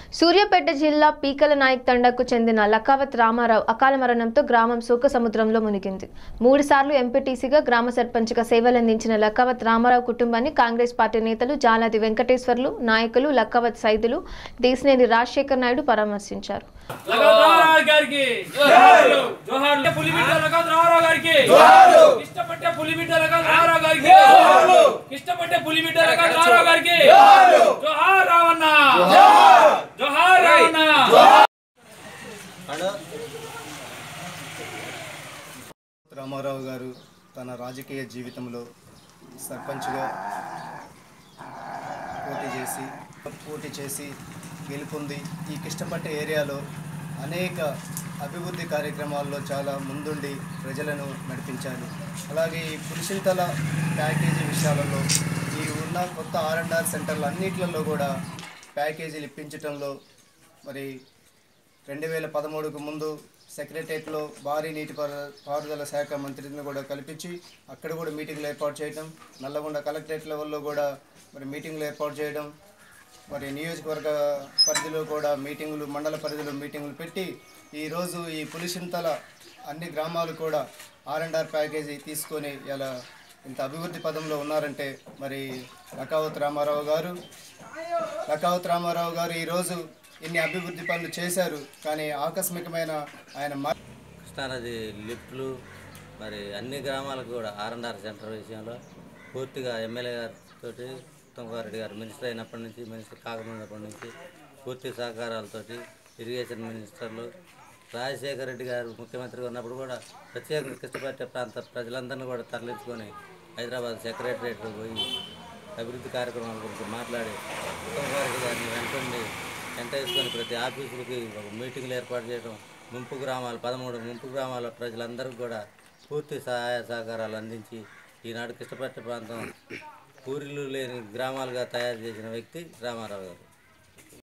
సూర్యాపేట జిల్లా పీకల నాయక్ తండాకు చెందిన లకావత్ రామారావు అకాల మరణంతో గ్రామం శోక సముద్రంలో మునిగింది మూడు సార్లు ఎంపీటీసీగా గ్రామ సర్పంచ్గా సేవలందించిన లకావత్ రామారావు కుటుంబాన్ని కాంగ్రెస్ పార్టీ నేతలు జాలాది వెంకటేశ్వర్లు నాయకులు లకావత్ సైదులు దేశనేని రాజశేఖర్ నాయుడు పరామర్శించారు రామారావు గారికి జోహార్లు జోహార్లు పులిమిట్ట లగత్ రామారావు గారికి జోహార్లు ఇష్టపట్టే పులిమిట్ట లగత్ రామారావు గారికి జోహార్లు ఇష్టపట్టే పులిమిట్ట లగత్ రామారావు గారికి జోహార్లు జోహార్ రావణ జోహార్ జోహార్ రావణ రామారావు గారు తన రాజకీయ జీవితంలో సర్పంచ్గా పోటీ చేసి పోటీ చేసి గెలుపొంది ఈ కిష్టపట్టే ఏరియాలో అనేక అభివృద్ధి కార్యక్రమాల్లో చాలా ముందుండి ప్రజలను నడిపించారు అలాగే ఈ పురుషింతల ప్యాకేజీ విషయాలలో ఈ ఉన్న కొత్త ఆర్ అండ్ ఆర్ సెంటర్లు అన్నిట్లలో కూడా ప్యాకేజీలు ఇప్పించడంలో మరి రెండు వేల పదమూడుకు ముందు సెక్రటరియట్లో భారీ నీటి పారు- పారుదల శాఖ మంత్రిని కూడా కల్పించి అక్కడ కూడా మీటింగ్లు ఏర్పాటు చేయడం నల్లగొండ కలెక్టరేట్ లెవెల్లో కూడా మరి మీటింగ్లు ఏర్పాటు చేయడం మరి నియోజకవర్గ పరిధిలో కూడా మీటింగులు మండల పరిధిలో మీటింగులు పెట్టి ఈరోజు ఈ పులిసింతల అన్ని గ్రామాలు కూడా ఆర్ అండ్ ఆర్ ప్యాకేజీ తీసుకొని ఇలా ఇంత అభివృద్ధి పదంలో ఉన్నారంటే మరి లకావత్ రామారావు గారు లకావత్ రామారావు గారు ఈరోజు ఇన్ని అభివృద్ధి పనులు చేశారు కానీ ఆకస్మికమైన ఆయన మ- కృష్ణానది లిఫ్ట్లు మరి అన్ని గ్రామాలకు కూడా ఆర్ అండ్ ఆర్ సెంటర్ విషయంలో పూర్తిగా ఎమ్మెల్యే గారితో ఉత్తమకుమారెడ్డి గారు మినిస్టర్ అయినప్పటి నుంచి మినిస్టర్ కాకముందప్పటి నుంచి పూర్తి సహకారాలతోటి ఇరిగేషన్ మినిస్టర్లు రాజశేఖర రెడ్డి గారు ముఖ్యమంత్రిగా ఉన్నప్పుడు కూడా ప్రత్యేకంగా కృష్ణపట్టే ప్రాంత ప్రజలందరినీ కూడా తరలించుకొని హైదరాబాద్ సెక్రటరియట్ పోయి అభివృద్ధి కార్యక్రమాల గురించి మాట్లాడి ఉత్తమకుమారెడ్డి గారిని వెంటండి వెంట వేసుకొని ప్రతి ఆఫీసులకి ఒక మీటింగ్లు ఏర్పాటు చేయడం ముంపు గ్రామాలు పదమూడు ముంపు గ్రామాల ప్రజలందరికీ కూడా పూర్తి సహాయ సహకారాలు అందించి ఈనాడు కృష్ణపట్ట ప్రాంతం పూరిలు లేని గ్రామాలుగా తయారు చేసిన వ్యక్తి రామారావు గారు